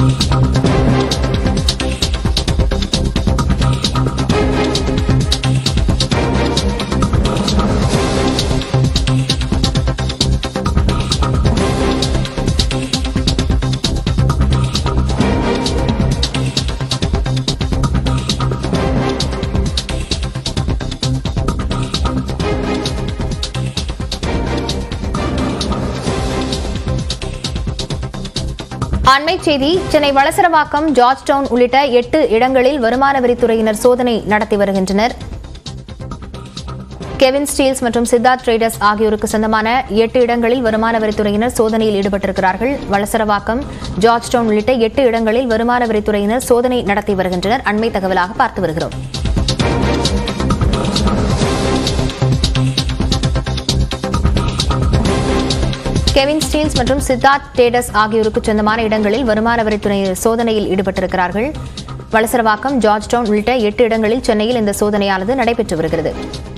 அண்மை செய்தி Chennai Valasaravakkam George down உள்ளிட்ட எட்டு இடங்களில் வருமான வரித்துறையினர் சோதனை நடத்தி வருகின்றனர் கெவின் ஸ்டீல்ஸ் மற்றும் சித்தார்த் ட்ரேடர்ஸ் ஆகியோருக்கு சொந்தமான எட்டு இடங்களில் வருமான வரித்துறையினர் சோதனையில் ஈடுபட்டிருக்கிறார்கள் வளசரவாக்கம் ஜார்ஜ் டவுன் உள்ளிட்ட எட்டு இடங்களில் வருமான வரித்துறையினர் சோதனை நடத்தி வருகின்றனர் அண்மை தகவலாக பார்த்து வருகிறோம் கெவின் ஸ்டீல்ஸ் மற்றும் சித்தார்த் டேடஸ் ஆகியோருக்கு சொந்தமான இடங்களில் வருமான வரித்துறையினர் சோதனையில் ஈடுபட்டிருக்கிறார்கள் வளசரவாக்கம் ஜார்ஜ் டவுன் உள்ளிட்ட எட்டு இடங்களில் சென்னையில் இந்த சோதனையானது நடைபெற்று வருகிறது